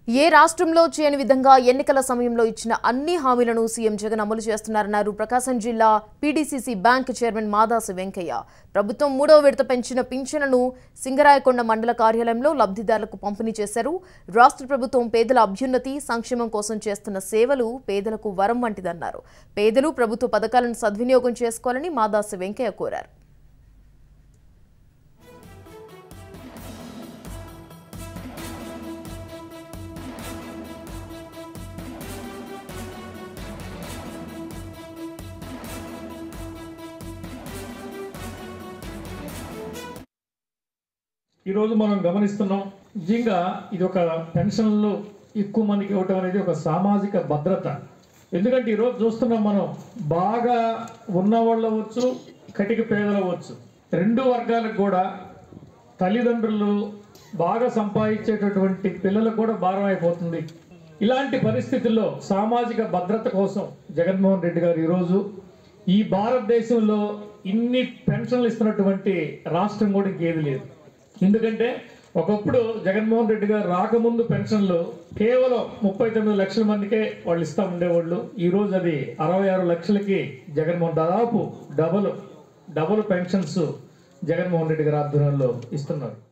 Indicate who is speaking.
Speaker 1: ఏ రాష్ట్రంలో చేయని విధంగా ఎన్నికల సమయంలో ఇచ్చిన అన్ని హామీలను సీఎం జగన్ అమలు చేస్తున్నారన్నారు ప్రకాశం జిల్లా PDCC bank chairman Madasu Venkaiah ప్రభుత్వం మూడవ విడత పెంచిన పింఛన్లను సింగరాయకొండ మండల కార్యాలయంలో లబ్ధిదారులకు పంపిణీ చేశారు రాష్ట్ర ప్రభుత్వం పేదల అభ్యున్నతి సంక్షేమం కోసం చేస్తున్న సేవలు పేదలకు వరం వంటిదన్నారు పేదలు ప్రభుత్వ పథకాలను సద్వినియోగం చేసుకోవాలని మాదాసు వెంకయ్య కోరారు
Speaker 2: ఈరోజు మనం గమనిస్తున్నాం నిజంగా ఇది ఒక పెన్షన్లు ఎక్కువ మందికి ఇవ్వటం అనేది ఒక సామాజిక భద్రత ఎందుకంటే ఈరోజు చూస్తున్నాం మనం బాగా ఉన్నవాళ్ళు అవ్వచ్చు కటిక పేదలు అవ్వచ్చు రెండు వర్గాలకు కూడా తల్లిదండ్రులు బాగా సంపాదించేటటువంటి పిల్లలకు కూడా భారం అయిపోతుంది ఇలాంటి పరిస్థితుల్లో సామాజిక భద్రత కోసం జగన్మోహన్ రెడ్డి గారు ఈరోజు ఈ భారతదేశంలో ఇన్ని పెన్షన్లు ఇస్తున్నటువంటి రాష్ట్రం కూడా ఇంకేది లేదు ఎందుకంటే ఒకప్పుడు జగన్మోహన్ రెడ్డి గారు రాకముందు పెన్షన్లు కేవలం ముప్పై తొమ్మిది లక్షల మందికే వాళ్ళు ఇస్తా ఉండేవాళ్ళు ఈ రోజు అది అరవై ఆరు లక్షలకి జగన్మోహన్ దాదాపు double double pensions Jaganmohan Reddy గారి ఆధ్వర్యంలో ఇస్తున్నారు